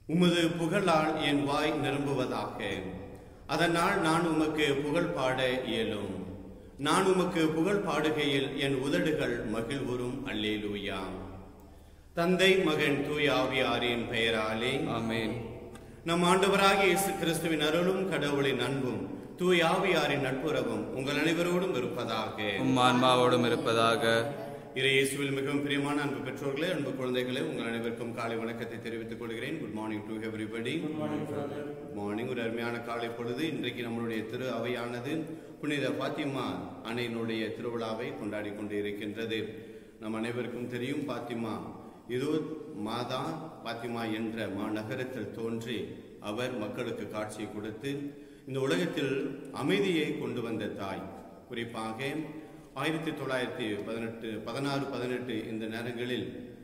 உமது புகழால் என் வாய் நிரம்புவதாக அதனால் நான் உமக்கு புகழ் பாட இயலும் நான் உமக்கு புகழ் பாடுகையில் என் உதடுகள் மகிழ்வுறும் அல்லேலூயா தந்தை மகன் தூய் ஆவியாரின் பெயராலே ஆமென் நம் ஆண்டவராகிய இயேசு கிறிஸ்துவின் அருளும் கடவுளின் அன்பும் தூய் ஆவியாரின் நட்புறவும் உங்கள் அனைவரோடும் இருப்பதாக உம் ஆன்மாவோடும் இருப்பதாக இறை இயேசுவில் மிகவும் பிரியமான அன்பு பெற்றோர்களே அன்பு குழந்தைகளே உங்கள் அனைவருக்கும் காலை வணக்கத்தை தெரிவித்துக் கொள்கிறேன் good morning to everybody good morning ஒரு அருமையான காலை பொழுது இன்றைக்கு நம்மளுடைய திரு அவையானது புனித பாத்திமா அன்னையினுடைய திருவிழாவை கொண்டாடி கொண்டு இருக்கின்றது நம் அனைவருக்கும் தெரியும் பாத்திமா இதோ மாதா பாத்திமா என்ற மாநகரத்தில் தோன்றி அவர் மக்களுக்கு காட்சியை கொடுத்து இந்த உலகத்தில் அமைதியை கொண்டு வந்த தாய் குறிப்பாக ஆயிரத்தி தொள்ளாயிரத்தி பதினெட்டு பதினாறு பதினெட்டு இந்த நேரங்களில்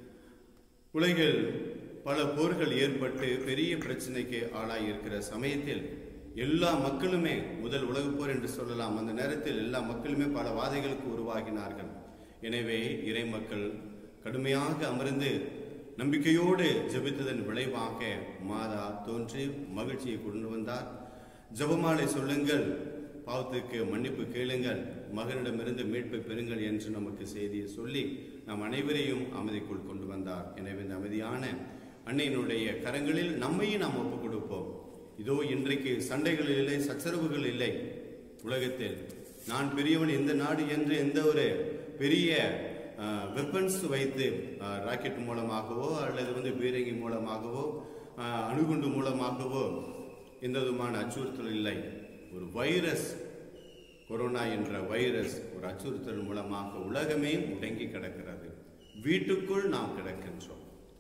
உலகில் பல போர்கள் ஏற்பட்டு பெரிய பிரச்சனைக்கு ஆளாகி இருக்கிற சமயத்தில் எல்லா மக்களுமே முதல் உலகப் போர் என்று சொல்லலாம் அந்த நேரத்தில் எல்லா மக்களுமே பல வாதைகளுக்கு உருவாகினார்கள் எனவே இறை மக்கள் கடுமையாக அமர்ந்து நம்பிக்கையோடு ஜெபித்ததன் விளைவாக மாதா தோன்றி மகிழ்ச்சியை கொண்டு வந்தார் ஜெபமாலை சொல்லுங்கள் பாவத்துக்கு மன்னிப்பு கேளுங்கள் மகனிடமிருந்து மீட்பை பெறுங்கள் என்று நமக்கு செய்தியை சொல்லி நாம் அனைவரையும் அமைதிக்குள் கொண்டு வந்தார் எனவே இந்த அமைதியான அன்னையினுடைய கரங்களில் நம்மையும் நாம் ஒப்புக் கொடுப்போம் இதோ இன்றைக்கு சண்டைகள் இல்லை சச்சரவுகள் இல்லை உலகத்தில் நான் பெரியவன் இந்த நாடு என்று எந்த ஒரு பெரிய வெப்பன்ஸ் வைத்து ராக்கெட் மூலமாகவோ அல்லது வந்து பீரங்கி மூலமாகவோ அஹ், அணுகுண்டு மூலமாகவோ எந்த விதமான அச்சுறுத்தல் இல்லை ஒரு வைரஸ் கொரோனா என்ற வைரஸ் ஒரு அச்சுறுத்தல் மூலமாக உலகமே முடங்கி கிடக்கிறது வீட்டுக்குள் நாம் கிடக்கின்றோம்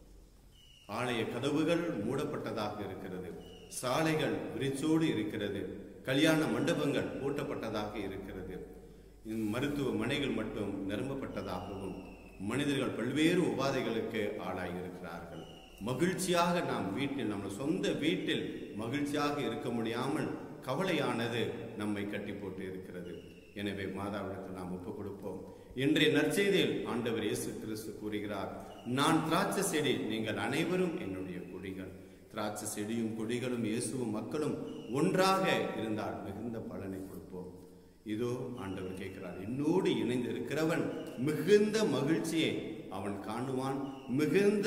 ஆலய கதவுகள் மூடப்பட்டதாக இருக்கிறது சாலைகள் விரிச்சோடு இருக்கிறது கல்யாண மண்டபங்கள் பூட்டப்பட்டதாக இருக்கிறது இந்த மருத்துவமனைகள் மட்டும் நிரம்பப்பட்டதாகவும் மனிதர்கள் பல்வேறு உபாதைகளுக்கு ஆளாகி இருக்கிறார்கள் மகிழ்ச்சியாக நாம் வீட்டில் நம்ம சொந்த வீட்டில் மகிழ்ச்சியாக இருக்க முடியாமல் கவலையானது நம்மை கட்டி போட்டு இருக்கிறது எனவே மாதாவிடத்தில் நாம் ஒப்புக் கொடுப்போம் இன்றைய நற்செய்தியில் ஆண்டவர் இயேசு கிறிஸ்து கூறுகிறார் நான் திராட்சை செடி நீங்கள் அனைவரும் என்னுடைய கொடிகள் திராட்சை செடியும் கொடிகளும் இயேசுவும் மக்களும் ஒன்றாக இருந்தால் மிகுந்த பலனை கொடுப்போம் இதோ ஆண்டவர் கேட்கிறார் என்னோடு இணைந்து இருக்கிறவன் மிகுந்த மகிழ்ச்சியை அவன் காணுவான் மிகுந்த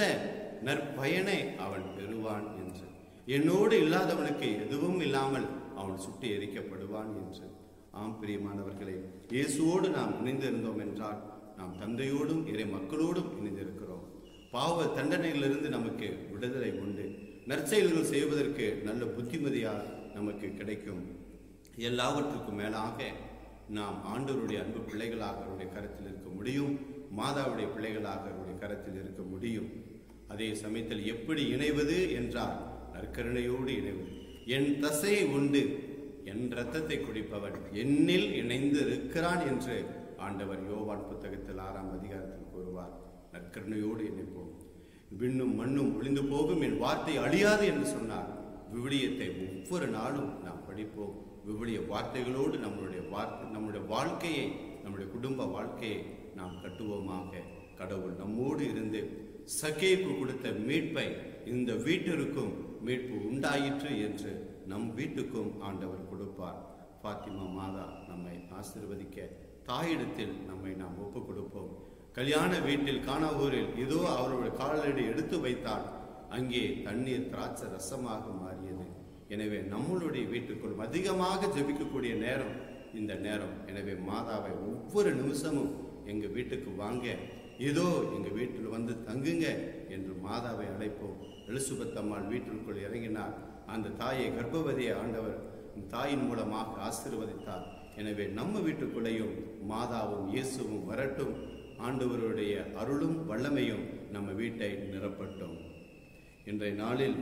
நற்பயனை அவன் பெறுவான் என்று என்னோடு இல்லாதவனுக்கு எதுவும் இல்லாமல் அவன் சுட்டி எரிக்கப்படுவான் என்று ஆம் பிரியமானவர்களே இயேசுவோடு நாம் இணைந்திருந்தோம் என்றால் நாம் தந்தையோடும் இறை மக்களோடும் இணைந்திருக்கிறோம் பாவ தண்டனையிலிருந்து நமக்கு விடுதலை உண்டு நற்செயல்கள் செய்வதற்கு நல்ல புத்திமதியால் நமக்கு கிடைக்கும் எல்லாவற்றுக்கும் மேலாக நாம் ஆண்டவருடைய அன்பு பிள்ளைகளாக அவருடைய கரத்தில் இருக்க முடியும் மாதாவுடைய பிள்ளைகளாக அவருடைய கரத்தில் இருக்க முடியும் அதே சமயத்தில் எப்படி இணைவது என்றால் நற்கருணையோடு இணைவது என் தசையை உண்டு என் இரத்தத்தை குடிப்பவன் என்னில் இணைந்து இருக்கிறான் என்று ஆண்டவர் யோவான் புத்தகத்தில் ஆறாம் அதிகாரத்தில் கூறுவார் நற்கருணையோடு இணைப்போம் விண்ணும் மண்ணும் ஒளிந்து போகும் என் வார்த்தை அழியாது என்று சொன்னார் விவிலியத்தை ஒவ்வொரு நாளும் நாம் படிப்போம் விவிலிய வார்த்தைகளோடு நம்மளுடைய வார்த்தை நம்முடைய வாழ்க்கையை நம்முடைய குடும்ப வாழ்க்கையை நாம் கட்டுவோமாக கடவுள் நம்மோடு இருந்து சகேக்கு கொடுத்த மீட்பை இந்த வீட்டிற்கும் மீட்பு உண்டாயிற்று என்று நம் வீட்டுக்கும் ஆண்டவர் கொடுப்பார் பாத்திமா மாதா நம்மை ஆசீர்வதிக்க தாயிடத்தில் நம்மை நாம் ஒப்புக் கொடுப்போம் கல்யாண வீட்டில் காணாவூரில் இதோ அவருடைய காலடி எடுத்து வைத்தால் அங்கே தண்ணீர் திராட்சை ரசமாக மாறியது எனவே நம்மளுடைய வீட்டுக்குள் அதிகமாக ஜெபிக்கக்கூடிய நேரம் இந்த நேரம் எனவே மாதாவை ஒவ்வொரு நிமிஷமும் எங்க வீட்டுக்கு வாங்க இதோ எங்க வீட்டில் வந்து தங்குங்க என்று மாதாவை அழைப்போம் எலிசுபத் அம்மாள் வீட்டிற்குள் இறங்கினார் அந்த தாயை கர்ப்பவதியை ஆண்டவர் தாயின் மூலமாக ஆசீர்வதித்தார் எனவே நம்ம வீட்டுக்குள்ளேயும் மாதாவும் இயேசுவும் வரட்டும் ஆண்டவருடைய அருளும் வல்லமையும் நம்ம வீட்டை நிரப்பட்டும் இன்றைய நாளில்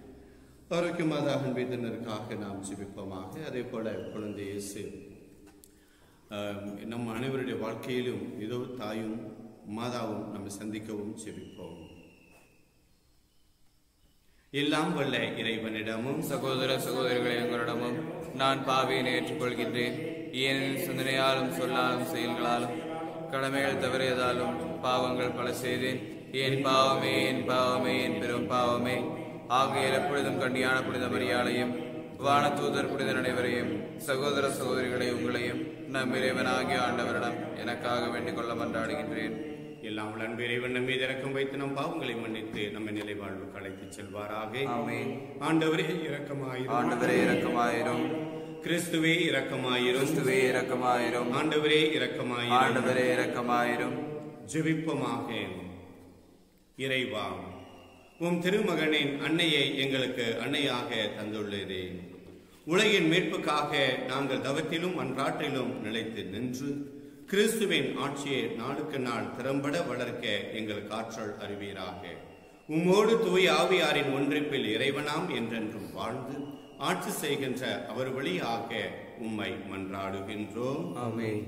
ஆரோக்கியமாத அன்பித்தினருக்காக நாம் ஜெபிப்போமாக அதே போல குழந்தை இயேசு ஆஹ், நம் அனைவருடைய வாழ்க்கையிலும் இதோ தாயும் மாதாவும் நம்மை சந்திக்கவும் ஜெபிப்போம் எல்லாம் வல்ல இறைவனிடமும் சகோதர சகோதரிகளே எங்களிடமும் நான் பாவியை ஏற்றுக்கொள்கின்றேன் ஏனெனில் சிந்தனையாலும் சொல்லாலும் செயல்களாலும் கடமைகள் தவறியதாலும் பாவங்கள் பல செய்தேன் என் பாவமே என் பாவமே என் பெரும் பாவமே ஆகையால் எப்பொழுதும் கண்ணியான புனித மரியாதையும் வானதூதர் புனித அனைவரையும் சகோதர சகோதரிகளை உங்களையும் நம் இறைவனாகிய ஆண்டவரிடம் எனக்காக வேண்டிக் கொள்ள மன்றாடுகின்றேன் எல்லாம் உள்ள அன்பு இறைவன் நம் மீது இறக்கம் வைத்து நம் பாவங்களை மன்னித்து நம்மை நிலை வாழ்வுக்கு அழைத்துச் செல்வாராக ஆமென் ஆண்டவரே இரக்கமாயிரும் ஆண்டவரே இரக்கமாயிரும் கிறிஸ்துவே இரக்கமாயிரும் கிறிஸ்துவே இரக்கமாயிரும் ஆண்டவரே இரக்கமாயிரும் ஆண்டவரே இரக்கமாயிரும் ஜெபிப்பமாக இறைவா உம் திருமகனின் அன்னையை எங்களுக்கு அன்னையாக தந்துள்ளதே உலகின் மீட்புக்காக நாங்கள் தவத்திலும் அன்றாற்றிலும் நிலைத்து நின்று கிறிஸ்துவின் ஆட்சியை நாளுக்கு நாள் திறம்பட வளர்க்க எங்களுக்கு ஆற்றல் அறிவீராக உம்மோடு தூய் ஆவியாரின் ஒன்றிப்பில் இறைவனாம் என்றென்றும் வாழ்ந்து ஆட்சி செய்கின்ற அவர் வழியாக உம்மை மன்றாடுகின்றோம் ஆமென்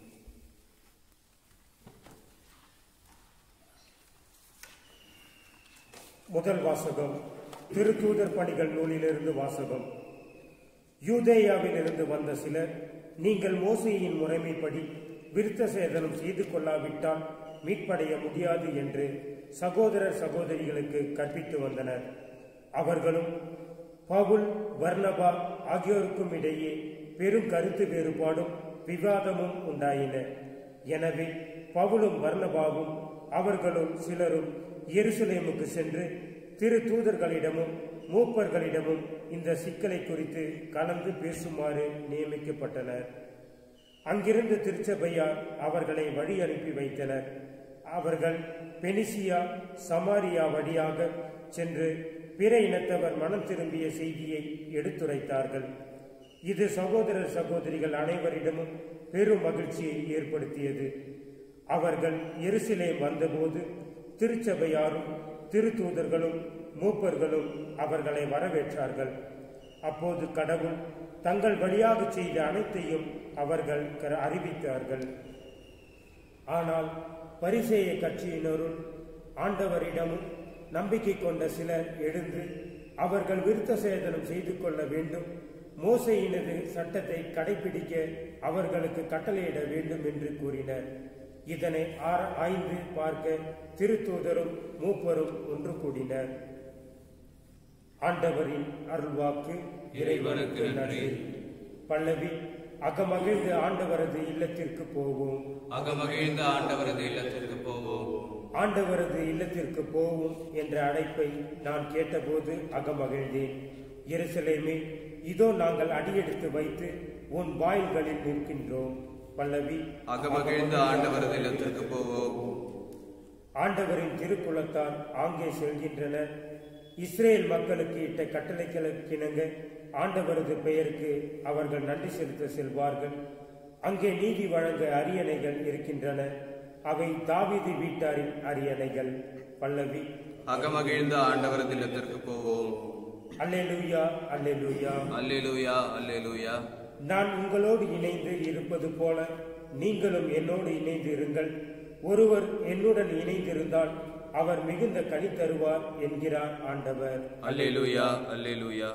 முதல் வாசகம் திருத்தூதர் பணிகள் நூலிலிருந்து வாசகம் யூதேயாவிலிருந்து வந்த சிலர் நீங்கள் மோசேயின் முறைமைப்படி விருத்த சேதனம் செய்து கொள்ளாவிட்டால் மீட்படைய முடியாது என்று சகோதரர் சகோதரிகளுக்கு கற்பித்து வந்தனர் அவர்களும் பவுல் வர்ணபா ஆகியோருக்கும் இடையே பெரும் கருத்து வேறுபாடும் விவாதமும் உண்டாயின எனவே பவுலும் வர்ணபாவும் அவர்களும் சிலரும் எருசலேமுக்கு சென்று திரு தூதர்களிடமும் மூப்பர்களிடமும் இந்த சிக்கலை குறித்து கலந்து பேசுமாறு நியமிக்கப்பட்டனர் அங்கிருந்து திருச்சபையார் அவர்களை வழி அனுப்பி வைத்தனர் அவர்கள் பெனிசியா சமாரியா வழியாக சென்று பிற இனத்தவர் மனம் திரும்பிய செய்தியை எடுத்துரைத்தார்கள் இது சகோதரர் சகோதரிகள் அனைவரிடமும் பெரும் மகிழ்ச்சியை ஏற்படுத்தியது அவர்கள் எருசலேம் வந்தபோது திருச்சபையாரும் திருத்தூதர்களும் மூப்பர்களும் அவர்களை வரவேற்றார்கள் அப்போது கடவுள் தங்கள் வழியாக செய்த அனைத்தையும் அவர்கள் கர- அறிவித்தார்கள் ஆனால் பரிசேய கட்சியினருள் ஆண்டவரிடமும் நம்பிக்கை கொண்ட சிலர் எழுந்து அவர்கள் விருத்த சேதனம் செய்து கொள்ள வேண்டும் மோசையினது சட்டத்தை கடைபிடிக்க அவர்களுக்கு கட்டளையிட வேண்டும் என்று கூறினர் இதனை ஆர- ஆய்ந்து பார்க்க திருத்தூதரும் மூப்பரும் ஒன்று கூடினர் ஆண்டவரின் அருள்வாக்கு இறைவனுக்கு நன்றி பல்லவி அகமகிழ்ந்து ஆண்டவரது இல்லத்திற்கு போவோம் அகமகிழ்ந்த ஆண்டவரது இல்லத்திற்கு போவோம் ஆண்டவரது இல்லத்திற்கு போவோம் என்ற அழைப்பை நான் கேட்டபோது அகமகிழ்ந்தேன் எருசலேமே இதோ நாங்கள் அடியெடுத்து வைத்து உன் வாயில்களில் நிற்கின்றோம் பல்லவி அகமகிழ்ந்த ஆண்டவரது இல்லத்திற்கு போவோம் ஆண்டவரின் திருக்குலத்தார் ஆங்கே செல்கின்றனர் இஸ்ரேல் மக்களுக்கு இட்ட கட்டளைகளுக்கிணங்க ஆண்டவரது பெயருக்கு அவர்கள் நன்றி செலுத்த செல்வார்கள் அங்கே நீதி வழங்க அரியணைகள் இருக்கின்றன அவை தாவீது வீட்டாரின் அரியணைகள் பல்லவி அகமகிழ்ந்த ஆண்டவரது இல்லத்திற்கு போவோம் அல்லேலூயா அல்லேலூயா அல்லேலூயா அல்லேலூயா நான் உங்களோடு இணைந்து இருப்பது போல நீங்களும் என்னோடு இணைந்து இருங்கள் ஒருவர் என்னுடன் இணைந்திருந்தால் அவர் மிகுந்த கனி தருவார் என்கிறார் ஆண்டவர் அல்லேலூயா அல்லேலூயா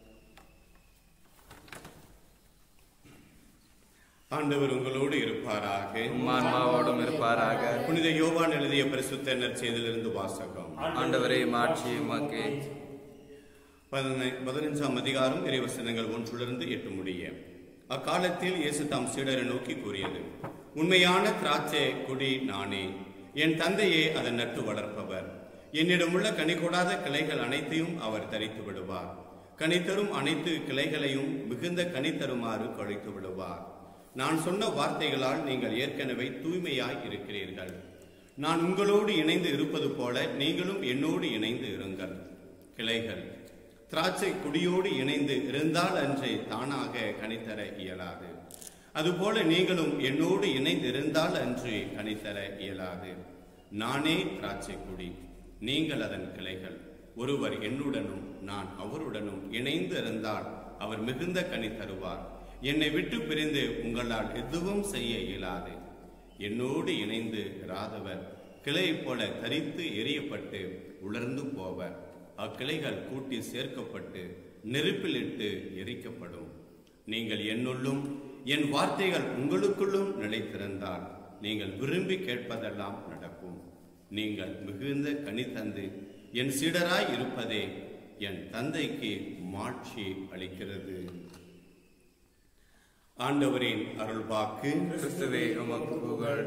ஆண்டவர் உங்களோடு இருப்பாராக உம்மான்மாவோடும் இருப்பாராக புனித யோவான் எழுதிய பரிசுத்த நற்செய்தியிலிருந்து வாசகம் ஆண்டவரே மாட்சி உமக்கே பதினை- பதினைஞ்சாம் அதிகாரம் இறைவசனங்கள் ஒன்றிலிருந்து எட்டு முடிய அக்காலத்தில் இயேசு தாம் சீடரை நோக்கி கூறியது உண்மையான திராட்சை கொடி நானே என் தந்தையே அதை நட்டு வளர்ப்பவர் என்னிடமுள்ள கனி கொடாத கிளைகள் அனைத்தையும் அவர் தரித்து விடுவார் கனித்தரும் அனைத்து கிளைகளையும் மிகுந்த கனி தருமாறு கழித்து விடுவார் நான் சொன்ன வார்த்தைகளால் நீங்கள் ஏற்கனவே தூய்மையாய் இருக்கிறீர்கள் நான் உங்களோடு இணைந்து இருப்பது போல நீங்களும் என்னோடு இணைந்து இருங்கள் கிளைகள் திராட்சை குடியோடு இணைந்து இருந்தால் அன்றே தானாக கனித்தர இயலாது அதுபோல நீங்களும் என்னோடு இணைந்து இருந்தால் அன்று கனித்தர இயலாது நானே திராட்சை குடி நீங்கள் அதன் கிளைகள் ஒருவர் என்னுடனும் நான் அவருடனும் இணைந்து இருந்தால் அவர் மிகுந்த கனி தருவார் என்னை விட்டு பிரிந்து உங்களால் எதுவும் செய்ய இயலாது என்னோடு இணைந்து இராதவர் கிளை போல தரித்து எரியப்பட்டு உலர்ந்து போவர் அக்கிளைகள் கூட்டி சேர்க்கப்பட்டு நெருப்பிலிட்டு எரிக்கப்படும் நீங்கள் என்னுள்ளும் என் வார்த்தைகள் உங்களுக்குள்ளும் நிலைத்திருந்தால் நீங்கள் விரும்பி கேட்பதெல்லாம் நடக்கும் நீங்கள் மிகுந்த கனி தந்து என் சீடராய் இருப்பதே என் தந்தைக்கு மாட்சி அளிக்கிறது ஆண்டவரின் அருள்வாக்கு கிறிஸ்துவே உமக்கு புகழ்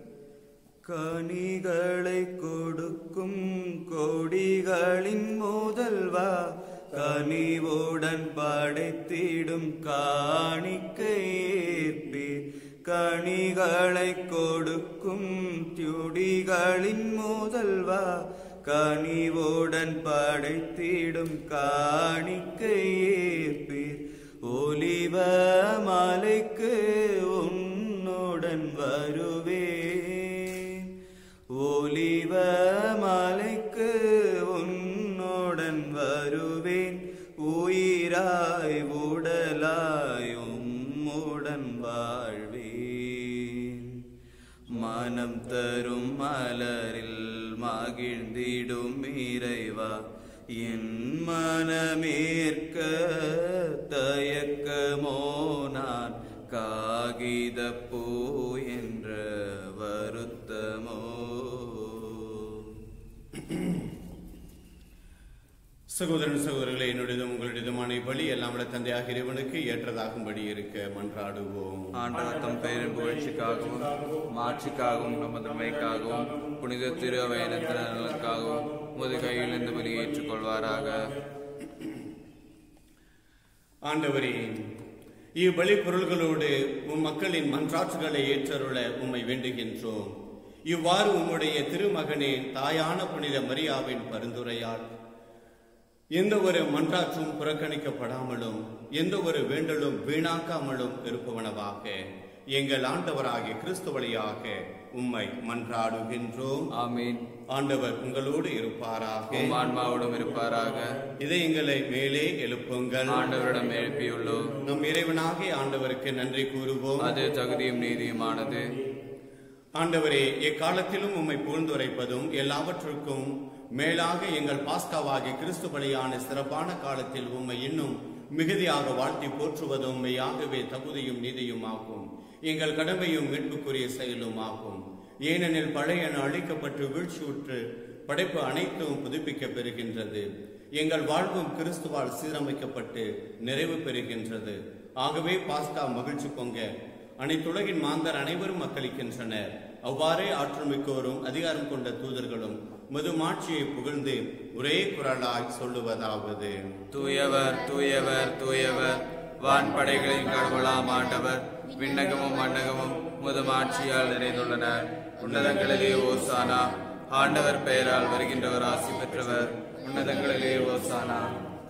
கனிகளை கொடுக்கும் கொடிகளின் முதல்வா கனிவுடன் படைத்திடும் காணிக்கையேற்பீர் கனிகளை கொடுக்கும் துடிகளின் முதல்வா கனிவுடன் படைத்திடும் காணிக்கையேற்பீர் ஒலிவ மலைக்கு உன்னுடன் வருவேன் ஒலிவ மலைக்கு உன்னுடன் வருவேன் உயிராய் உடலாய் உம்முடன் வாழ்வேன் மனம் தரும் மலரில் மகிழ்ந்திடும் இறைவா என் மனமேற்க தயக்கமோ நான் காகித பூ என்ற வருத்தமோ சகோதரன் சகோதரர்களே என்னுடையதும் உங்களுடையதுமான பலி எல்லாம் வல்ல தந்தையாக இறைவனுக்கு ஏற்றதாகும்படி இருக்க மன்றாடுவோம் ஆண்டவர் தம் பெயரின் புகழ்ச்சிக்காகவும் மாட்சிக்காகவும் நமது உண்மைக்காகவும் புனித திரு அவையினத்தின் நலனுக்காகவும் முது கையில் இந்த பலியை ஏற்றுக்கொள்வாராக ஆண்டவரே இவ்வழி பொருள்களோடு உம் மக்களின் மன்றாற்றுகளை ஏற்றருள உம்மை வேண்டுகின்றோம் இவ்வாறு உம்முடைய திருமகனே தாயான புனித மரியாவின் பரிந்துரையால் எந்த ஒரு மன்றாற்றும் புறக்கணிக்கப்படாமலும் எந்த ஒரு வேண்டலும் வீணாக்காமலும் இருப்பவனவாக எங்கள் ஆண்டவராகிய கிறிஸ்து வழியாக உம்மை மன்றாடுகின்றோம் ஆமீன் ஆண்டவர் உங்களோடு இருப்பாராக உம் ஆன்மாவோடும் இருப்பாராக இதயங்களை மேலே எழுப்புங்கள் ஆண்டவரிடம் எழுப்பியுள்ளோம் நம் இறைவனாகிய ஆண்டவருக்கு நன்றி கூறுவோம் அது தகுதியும் நீதியுமானது ஆண்டவரே எக்காலத்திலும் உம்மை புகழ்ந்துரைப்பதும் எல்லாவற்றுக்கும் மேலாக எங்கள் பாஸ்காவாகிய கிறிஸ்து பலியான சிறப்பான காலத்தில் உம்மை இன்னும் மிகுதியாக வாழ்த்தி போற்றுவதும் மெய்யாகவே தகுதியும் நீதியும் ஆகும் எங்கள் கடமையும் மீட்புக்குரிய செயலும் ஆகும் ஏனெனில் பழையன அழிக்கப்பட்டு வீழ்ச்சியுற்று படைப்பு அனைத்தும் புதுப்பிக்க பெறுகின்றது எங்கள் வாழ்வும் கிறிஸ்துவால் சீரமைக்கப்பட்டு நிறைவு பெறுகின்றது ஆகவே பாஸ்கா மகிழ்ச்சி பொங்க அனைத்துலகின் மாந்தர் அனைவரும் மக்களிக்கின்றனர் அவ்வாறே ஆற்றல் மிக்கோரும் அதிகாரம் கொண்ட தூதர்களும் மதுமாட்சியை புகழ்ந்து ஒரே குரலாய் சொல்லுவதாவது தூயவர் தூயவர் தூயவர் வான்படைகளின் கடவுளாம் ஆண்டவர் விண்ணகமும் மண்ணகமும் முதுமாட்சியால் நிறைந்துள்ளனர் உன்னதங்களிலே ஓசானா ஆண்டவர் பெயரால் வருகின்றவர் ஆசி பெற்றவர் உன்னதங்களிலே ஓசானா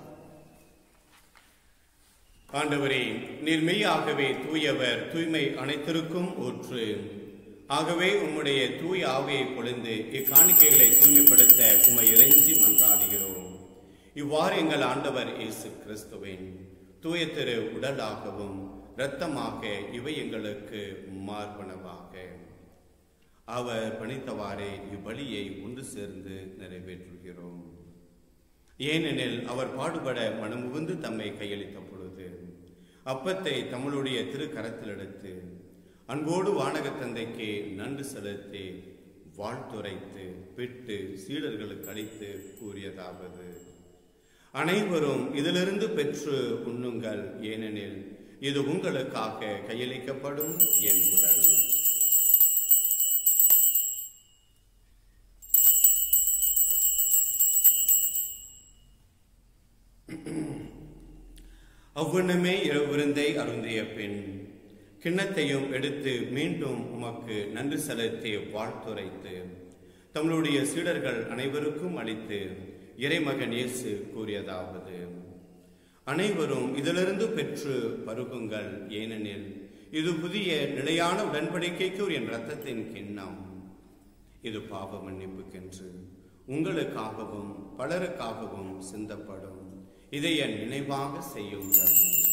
ஆண்டவரே நீர் மெய்யாகவே தூயவர் தூய்மை அனைத்திற்கும் ஊற்று ஆகவே உம்முடைய தூய ஆவியை பொழிந்து இக்காணிக்கைகளை தூய்மைப்படுத்த உம்மை இறைஞ்சி மன்றாடுகிறோம் இவ்வாறு எங்கள் ஆண்டவர் இயேசு கிறிஸ்துவின் தூய திரு உடலாகவும் இரத்தமாக இவை எங்களுக்கு மார்பனவாக அவர் பணித்தவாறே இவ்வழியை ஒன்று சேர்ந்து நிறைவேற்றுகிறோம் ஏனெனில் அவர் பாடுபட மனமுகுந்து தம்மை கையளித்த பொழுது அப்பத்தை தம்முடைய திருக்கரத்தில் எடுத்து அன்போடு வானக தந்தைக்கு நன்றி செலுத்தி வாழ்த்துரைத்து பிட்டு சீடர்களுக்கு அளித்து கூறியதாவது அனைவரும் இதிலிருந்து பெற்று உண்ணுங்கள் ஏனெனில் இது உங்களுக்காக கையளிக்கப்படும் என் உடல் அவ்வண்ணமே இரவு விருந்தை அருந்திய பின் கிண்ணத்தையும் எடுத்து மீண்டும் உமக்கு நன்றி செலுத்தி வாழ்த்துரைத்து தம்முடைய சீடர்கள் அனைவருக்கும் அளித்து இறைமகன் இயேசு கூறியதாவது அனைவரும் இதிலிருந்து பெற்று பருகுங்கள் ஏனெனில் இது புதிய நிலையான உடன்படிக்கைக்கு என் இரத்தத்தின் கிண்ணம் இது பாவ மன்னிப்புக்கென்று உங்களுக்காகவும் பலருக்காகவும் சிந்தப்படும் இதை என் நினைவாக செய்யுங்கள்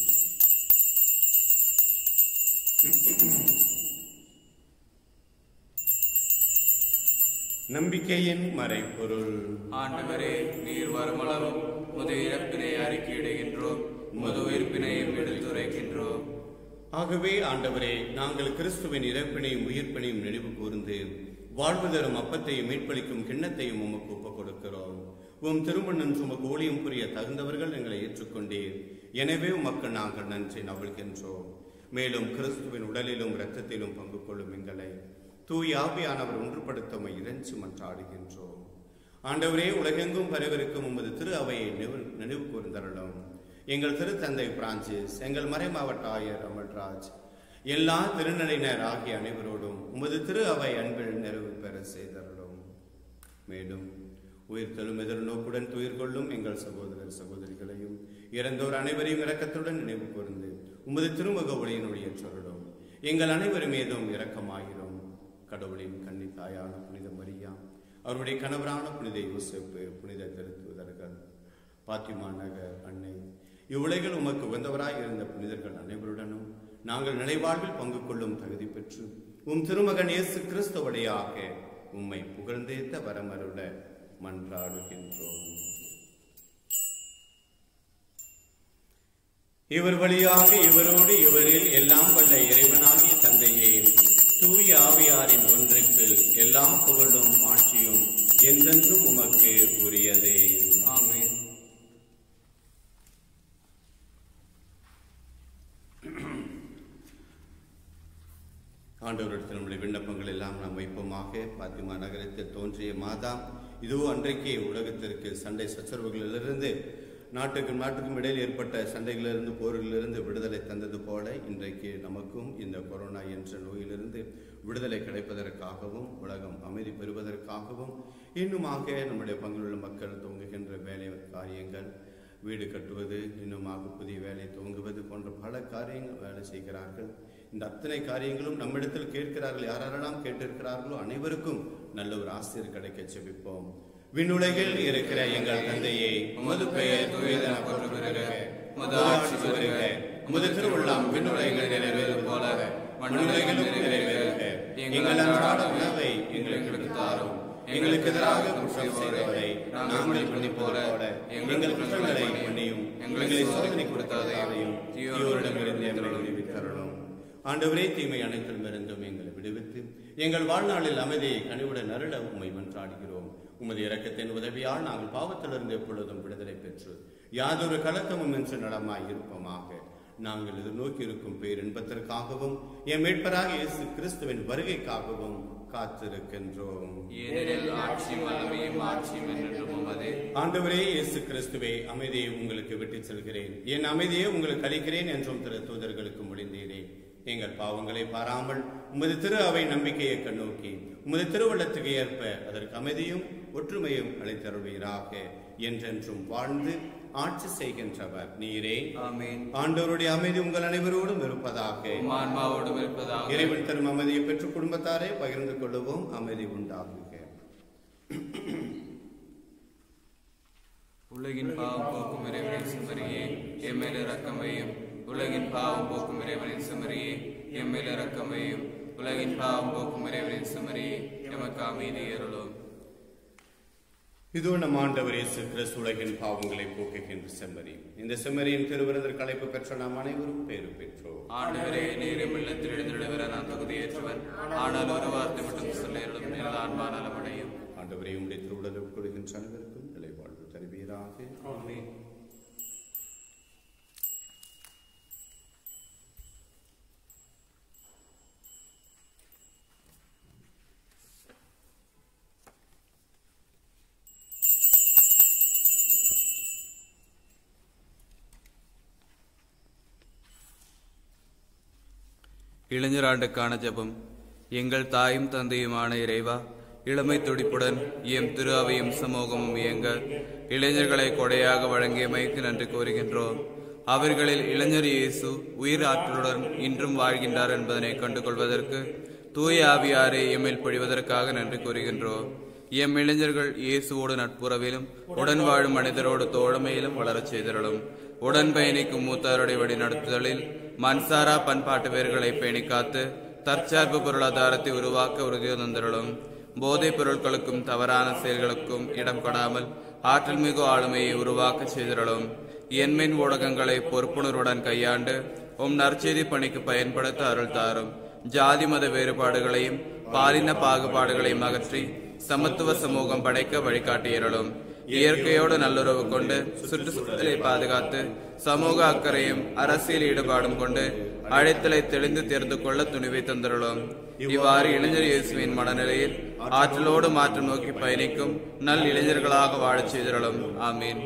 நம்பிக்கையின் மறைபொருள் ஆண்டவரே நீர் வருமளவும் முது இறப்பினை அறிக்கையிடுகின்றோம் முது உயிர்ப்பினையும் எடுத்துரைக்கின்றோம் ஆகவே ஆண்டவரே நாங்கள் கிறிஸ்துவின் இறப்பினையும் உயிர்ப்பினையும் நினைவு கூர்ந்து வாழ்வு தரும் அப்பத்தையும் மீட்பளிக்கும் கிண்ணத்தையும் உமக்கு ஒப்புக் கொடுக்கிறோம் உம் திருமணம் சுமக்கு ஊழியம் புரிய தகுந்தவர்கள் எங்களை ஏற்றுக்கொண்டீர் எனவே உமக்கு நாங்கள் நன்றி நவழ்கின்றோம் மேலும் கிறிஸ்துவின் உடலிலும் இரத்தத்திலும் பங்கு கொள்ளும் எங்களை தூய் ஆவியானவர் ஒன்றுபடுத்தமை இறைஞ்சி மன்றாடுகின்றோம் ஆண்டவரே உலகெங்கும் பரவிருக்கும் உமது திரு அவையை நினைவு- நினைவு கூர்ந்தருளும் எங்கள் திருத்தந்தை பிரான்சிஸ் எங்கள் மறைமாவட்ட ஆயர் அமல்ராஜ் எல்லா திருநடையினர் ஆகிய அனைவரோடும் உமது திரு அவை அன்பில் நிறைவு பெற செய்தருளும் மேலும் உயிர்த்தெழும் எதிர்நோக்குடன் துயிர் கொள்ளும் எங்கள் சகோதரர் சகோதரிகளையும் இறந்தோர் அனைவரையும் இரக்கத்துடன் நினைவு கூர்ந்து உமது திருமுக ஒளியினுடைய சொல்லும் எங்கள் அனைவர் மீதும் இரக்கமாயிரும் கடவுளின் கன்னி தாயான புனித மரியா அவருடைய கணவரான புனித யோசேப்பு புனித திருத்துதர்கள் பாத்திமா நகர் அன்னை இவ்வுலகில் உமக்கு உகந்தவராய் இருந்த புனிதர்கள் அனைவருடனும் நாங்கள் நிலைவாழ்வில் பங்கு கொள்ளும் தகுதி பெற்று உம் திருமகன் இயேசு கிறிஸ்து வழியாக உம்மை புகழ்ந்தேத்த வரமருள மன்றாடுகின்றோம் இவர் வழியாக இவரோடு இவரில் எல்லாம் வல்ல இறைவனாகிய தந்தையே தூய ஆவியாரின் ஒன்றிப்பில் எல்லாம் புகழும் ஆட்சியும் என்றென்றும் உமக்கு உரியதே ஆமென் ஆண்டவரிடத்தில் நம்முடைய விண்ணப்பங்கள் எல்லாம் நாம் வைப்போமாக பாத்திமா நகரத்தில் தோன்றிய மாதா இதோ அன்றைக்கே உலகத்திற்கு சண்டை சச்சரவுகளிலிருந்து நாட்டுக்கும் நாட்டுக்கும் இடையில் ஏற்பட்ட சண்டைகளிலிருந்து போரிலிருந்து விடுதலை தந்தது போல இன்றைக்கு நமக்கும் இந்த கொரோனா என்ற நோயிலிருந்து விடுதலை கிடைப்பதற்காகவும் உலகம் அமைதி பெறுவதற்காகவும் இன்னுமாக நம்முடைய பங்குள்ள மக்கள் துவங்குகின்ற வேலை காரியங்கள் வீடு கட்டுவது இன்னுமாக புதிய வேலை துவங்குவது போன்ற பல காரியங்கள் வேலை செய்கிறார்கள் இந்த அத்தனை காரியங்களும் நம்மிடத்தில் கேட்கிறார்கள் யாரெல்லாம் கேட்டிருக்கிறார்களோ அனைவருக்கும் நல்ல ஒரு ஆசிரியர் கிடைக்க செபிப்போம் விண்ணுலகில் இருக்கிற எங்கள் தந்தையே உமது பெயர் தூயதென போற்று பெறுக உமது ஆட்சி வருக உமது திருவுள்ளம் விண்ணுலகில் நிறைவேறுவது போல மண்ணுலகிலும் நிறைவேறுக எங்கள் அன்றாட உணவை எங்களுக்கு தாரும் எங்களுக்கு எதிராக குற்றம் செய்தவரை நாங்கள் மன்னிப்போல எங்கள் குற்றங்களை மன்னியும் எங்களை சோதனை கொடுத்தாதையும் தீயோரிடமிருந்து எங்களை விடுவித்தருளும் ஆண்டவரே தீமை அனைத்திலும் இருந்தும் எங்களை விடுவித்து எங்கள் வாழ்நாளில் அமைதியை கனிவுடன் அருள உம்மை மன்றாடுகிறோம் உமது இரக்கத்தின் உதவியால் நாங்கள் பாவத்திலிருந்து எப்பொழுதும் விடுதலை பெற்று யாதொரு கலக்கமும் என்று நலமாய் இருப்போமாக நாங்கள் எதிர்நோக்கி இருக்கும் பேரின்பத்திற்காகவும் என் மீட்பராக இயேசு கிறிஸ்துவின் வருகைக்காகவும் காத்திருக்கின்றோம் ஏனெனில் ஆட்சியும் வல்லமையும் ஆட்சியும் என்றென்றும் உமதே ஆண்டவரே இயேசு கிறிஸ்துவே அமைதியை உங்களுக்கு விட்டுச் செல்கிறேன் என் அமைதியை உங்களுக்கு அளிக்கிறேன் என்றும் திரு தூதர்களுக்கு முடிந்தீரே எங்கள் பாவங்களை பாராமல் உமது திரு அவை நம்பிக்கையை கண்ணோக்கி உமது திருவள்ளத்துக்கு ஏற்ப அதற்கு அமைதியும் ஒற்றுமையும் அளித்தருள்வீராக என்றென்றும் வாழ்ந்து ஆட்சி செய்கின்றவர் நீரே ஆமென் ஆண்டவருடைய அமைதி உங்கள் அனைவரோடும் இருப்பதாக உம் ஆன்மாவோடும் இருப்பதாக இறைவன் தரும் அமைதியை பெற்று குடும்பத்தாரே பகிர்ந்து கொள்ளுவோம் அமைதி உண்டாகுக உலகின் பாவம் போக்கும் இறைவனின் சுமரியே எம்மேல் இரக்கமையும் உலகின் பாவம் போக்கும் இறைவனின் சுமரியே எம்மேல் இரக்கமையும் உலகின் பாவம் போக்கும் இறைவனின் சுமரியே எமக்கு அமைதி அருளும் இதோ நம் ஆண்டவர் இயேசு கிறிஸ்து உலகின் பாவங்களை போக்குகின்ற செம்மறி இந்த செம்மறியின் திருவிருந்தர் கலைப்பு பெற்ற நாம் அனைவரும் பேறு பெற்றோம் ஆண்டவரே நீரும் இல்லத்தில் எழுந்திடுவர நான் தகுதியேற்றவன் ஆனால் ஒரு வார்த்தை மட்டும் சொல்ல எழுதும் எனது ஆன்மா நலமடையும் ஆண்டவரை உடைய திருவுடலை உட்கொள்கின்ற அனைவருக்கும் நிலைவாழ்வு தருவீராக ஆமென் இளைஞராண்டுக்கான ஜெபம் எங்கள் தாயும் தந்தையுமான இறைவா இளமை துடிப்புடன் எம் திரு அவையும் சமூகமும் இயங்க இளைஞர்களை கொடையாக வழங்கியமைக்கு நன்றி கூறுகின்றோம் அவர்களில் இளைஞர் இயேசு உயிர் ஆற்றலுடன் இன்றும் வாழ்கின்றார் என்பதனை கண்டுகொள்வதற்கு தூய ஆவியாரை எம்மில் பொழிவதற்காக நன்றி கூறுகின்றோம் எம் இளைஞர்கள் இயேசுவோடு நட்புறவிலும் உடன் வாழும் மனிதரோடு தோழமையிலும் வளரச் செய்திருளும் உடன் பயணிக்கும் மூத்தாருடைய வழி நடத்துதலில் மன்சாரா பண்பாட்டு வேர்களை பேணி காத்து தற்சார்பு பொருளாதாரத்தை உருவாக்க உறுதி தந்திருளும் போதைப் பொருட்களுக்கும் தவறான செயல்களுக்கும் இடம் கொடாமல் ஆற்றல் மிகு ஆளுமையை உருவாக்க செய்திருளும் எண்மின் ஊடகங்களை பொறுப்புணர்வுடன் கையாண்டு உம் நற்செய்தி பணிக்கு பயன்படுத்த அருள் தாரும் ஜாதி மத வேறுபாடுகளையும் பாலின பாகுபாடுகளையும் அகற்றி சமத்துவ சமூகம் படைக்க வழிகாட்டியருளும் இயற்கையோடு நல்லுறவு கொண்டு சுற்றுச்சூழலை பாதுகாத்து சமூக அக்கறையும் அரசியல் ஈடுபாடும் கொண்டு அழைத்தலை தெளிந்து தெரிந்து கொள்ள துணிவை தந்துள்ளோம் இவ்வாறு இளைஞர் இயேசுவின் மனநிலையில் ஆற்றலோடு மாற்றம் நோக்கி பயணிக்கும் நல் இளைஞர்களாக வாழச் செய்திருளும் ஆமீன்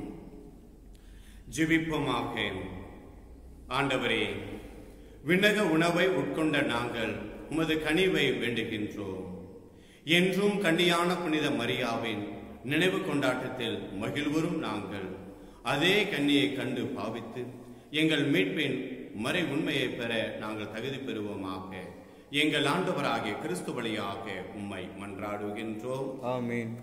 ஜெபிப்போமாக ஆண்டவரே விண்ணக உணவை உட்கொண்ட நாங்கள் உமது கனிவை வேண்டுகின்றோம் என்றும் கண்ணியான புனித மரியாவின் நினைவு கொண்டாட்டத்தில் மகிழ்வரும் நாங்கள் அதே கன்னியை கண்டு பாவித்து எங்கள் மீட்பின் மறை உண்மையை பெற நாங்கள் தகுதி பெறுவோமாக எங்கள் ஆண்டவராகிய கிறிஸ்து வழியாக உம்மை மன்றாடுகின்றோம் ஆமீன்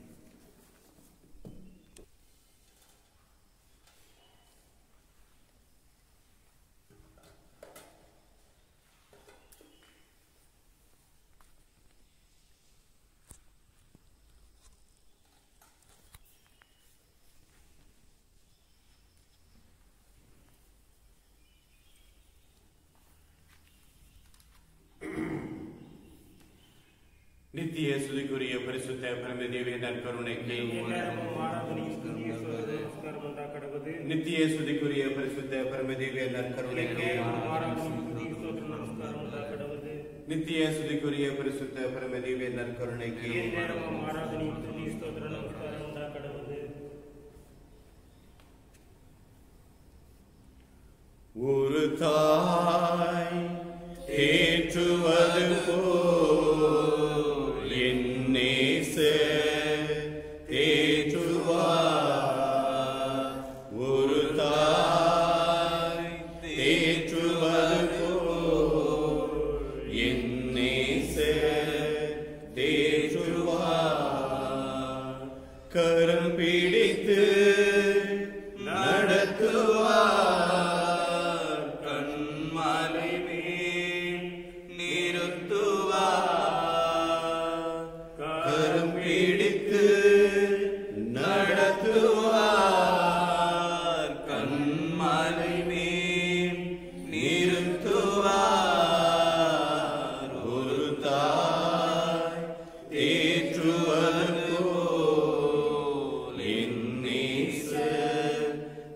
நித்திய சுதிக்குரிய பரிசுத்த பரமதேவியன் கருணைக்கு நேரமும் ஆராதனையும் துதியும் சொல்வது நமஸ்காரம் உண்டாக்கடவது நித்திய சுதிக்குரிய பரிசுத்த பரமதேவியன் கருணைக்கு ஆராதனையும் துதியும் சொல்வது நமஸ்காரம் உண்டாக்கடவது நித்திய சுதிக்குரிய பரிசுத்த பரமதேவியன் கருணைக்கு நேரமும் ஆராதனையும் துதியும் சொல்வது நமஸ்காரம் உண்டாக்கடவது ஒரு தாய் தேற்றுவது போல் என் நேசர் தேற்றுவார் ஒரு தாய் தேற்றுவது போல் என் நேசர் தேற்றுவார் கரம் பிடித்து நடத்துவார் கண்மலை மேல் நிறுத்துவார் கரம் பிடித்து நடத்துவார் கண்மலை மேல் நிறுத்துவார் ஒரு தாய் தேற்றுவது போல் என் நேசர்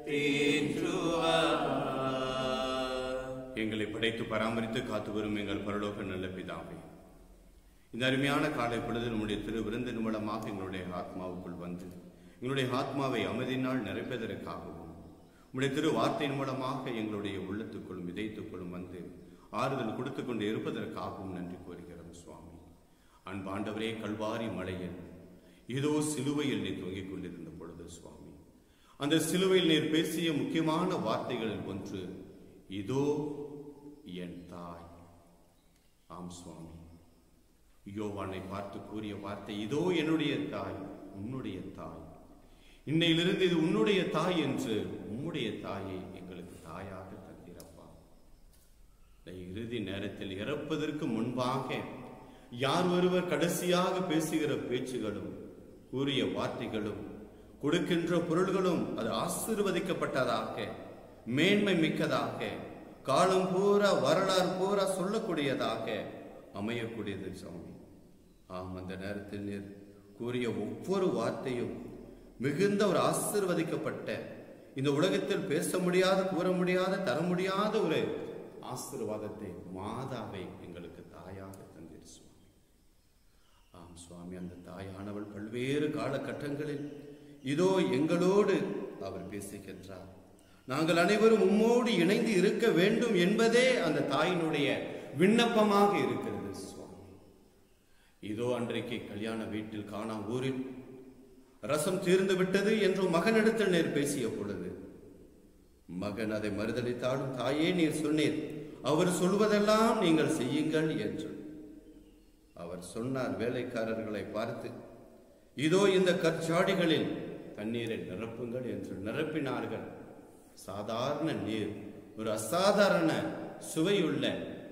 தேற்றுவார் எங்களை படைத்து பராமரித்து காத்து வரும் எங்கள் பரலோக நல்ல பிதாவே இந்த அருமையான காலை பொழுது நம்முடைய திரு விருந்தின் மூலமாக எங்களுடைய ஆத்மாவுக்குள் வந்து எங்களுடைய ஆத்மாவை அமைதியினால் நிறைப்பதற்காகவும் உம்முடைய திரு வார்த்தையின் மூலமாக எங்களுடைய உள்ளத்துக்குள்ளும் விதைத்துக்குள்ளும் வந்து ஆறுதல் கொடுத்து கொண்டு இருப்பதற்காகவும் நன்றி கூறுகிறோம் சுவாமி அன்பாண்டவரே கல்வாரி மலையில் இதோ சிலுவையில் நீ தொங்கிக் கொண்டிருந்த பொழுது சுவாமி அந்த சிலுவையில் நீர் பேசிய முக்கியமான வார்த்தைகளில் ஒன்று இதோ என் தாய் ஆம் சுவாமி யோவானை பார்த்து கூறிய வார்த்தை இதோ என்னுடைய தாய் உன்னுடைய தாய் இன்னையிலிருந்து இது உன்னுடைய தாய் என்று உம்முடைய தாயை எங்களுக்கு தாயாக தந்திரப்பா இந்த இறுதி நேரத்தில் இறப்பதற்கு முன்பாக யார் ஒருவர் கடைசியாக பேசுகிற பேச்சுகளும் கூறிய வார்த்தைகளும் கொடுக்கின்ற பொருள்களும் அது ஆசீர்வதிக்கப்பட்டதாக மேன்மை மிக்கதாக காலம் பூரா வரலாறு பூரா சொல்லக்கூடியதாக அமையக்கூடியது சுவாமி ஆம் அந்த நேரத்தில் நீர் கூறிய ஒவ்வொரு வார்த்தையும் மிகுந்த ஒரு ஆசீர்வதிக்கப்பட்ட இந்த உலகத்தில் பேச முடியாத கூற முடியாத தர முடியாத ஒரு ஆசீர்வாதத்தை மாதாவை எங்களுக்கு தாயாக தந்தீர் சுவாமி ஆம் சுவாமி அந்த தாயானவள் பல்வேறு காலகட்டங்களில் இதோ எங்களோடு அவர் பேசுகின்றார் நாங்கள் அனைவரும் உம்மோடு இணைந்து இருக்க வேண்டும் என்பதே அந்த தாயினுடைய விண்ணப்பமாக இருக்கிறது சுவாமி இதோ அன்றைக்கு கல்யாண வீட்டில் காணா ஊரில் ரசம் தீர்ந்து விட்டது என்று மகனிடத்தில் நேர் பேசிய பொழுது மகன் அதை மறுதளித்தாலும் தாயே நீர் சொன்னீர் அவர் சொல்வதெல்லாம் நீங்கள் செய்யுங்கள் என்று அவர் சொன்னார் வேலைக்காரர்களை பார்த்து இதோ இந்த கற்சாடிகளில் தண்ணீரை நிரப்புங்கள் என்று நிரப்பினார்கள் சாதாரண நீர் ஒரு அசாதாரண சுவையுள்ள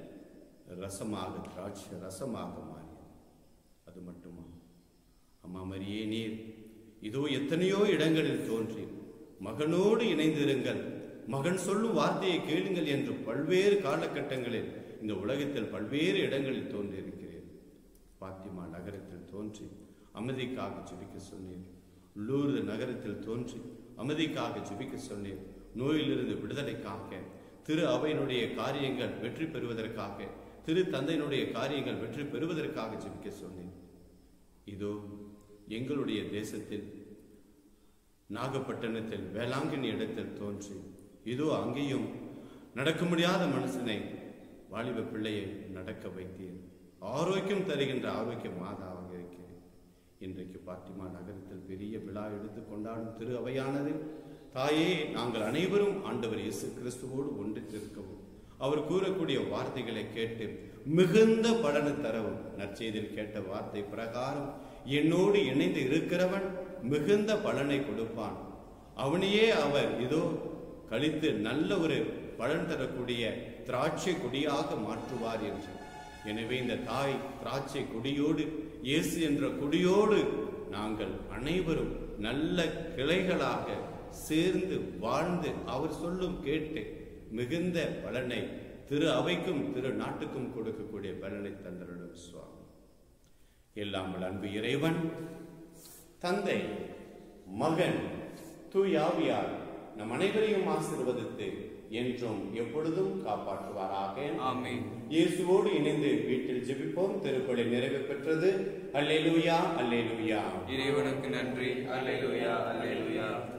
ரசமாக திராட்சை ரசமாக மாறியது அது மட்டுமா அம்மா மரியே நீர் இதோ எத்தனையோ இடங்களில் தோன்றி மகனோடு இணைந்திருங்கள் மகன் சொல்லும் வார்த்தையை கேளுங்கள் என்று பல்வேறு காலகட்டங்களில் இந்த உலகத்தில் பல்வேறு இடங்களில் தோன்றியிருக்கிறேன் பாத்திமா நகரத்தில் தோன்றி அமைதிக்காக ஜெபிக்க சொன்னீர் லூர்து நகரத்தில் தோன்றி அமைதிக்காக ஜெபிக்க சொன்னேன் நோயிலிருந்து விடுதலைக்காக திரு அவையினுடைய காரியங்கள் வெற்றி பெறுவதற்காக திரு தந்தையினுடைய காரியங்கள் வெற்றி பெறுவதற்காக ஜெபிக்க சொன்னேன் இதோ எங்களுடைய தேசத்தில் நாகப்பட்டினத்தில் வேளாங்கண்ணி இடத்தில் தோன்றி இதோ அங்கேயும் நடக்க முடியாத மனுஷனை வாலிப பிள்ளையை நடக்க வைத்தேன் ஆரோக்கியம் தருகின்ற ஆரோக்கிய மாதாவாக இருக்கிறேன் இன்றைக்கு பாத்திமா நகரத்தில் பெரிய விழா எடுத்து கொண்டாடும் திரு அவையானது தாயே நாங்கள் அனைவரும் ஆண்டவர் இயேசு கிறிஸ்துவோடு ஒன்றித்திருக்கவும் அவர் கூறக்கூடிய வார்த்தைகளை கேட்டு மிகுந்த பலனை தரவும் நற்செய்தியில் கேட்ட வார்த்தை பிரகாரம் என்னோடு இணைந்து இருக்கிறவன் மிகுந்த பலனை கொடுப்பான் அவனையே அவர் இதோ கழித்து நல்ல ஒரு பலன் தரக்கூடிய திராட்சை கொடியாக மாற்றுவார் என்று எனவே இந்த தாய் திராட்சை கொடியோடு இயேசு என்ற கொடியோடு நாங்கள் அனைவரும் நல்ல கிளைகளாக சேர்ந்து வாழ்ந்து அவர் சொல்லும் கேட்டு மிகுந்த பலனை திரு அவைக்கும் திரு நாட்டுக்கும் கொடுக்கக்கூடிய பலனை தந்தருடும் சுவாமி எல்லாம் வல்ல அன்பு இறைவன் தந்தை மகன் தூயாவியார் நம் அனைவரையும் ஆசீர்வதித்து என்றும் எப்பொழுதும் காப்பாற்றுவாராக ஆமென். இயேசுவோடு இணைந்து வீட்டில் ஜெபிப்போம் திருப்பலி நிறைவு பெற்றது அல்லேலூயா அல்லேலூயா இறைவனுக்கு நன்றி அல்லேலூயா அல்லேலூயா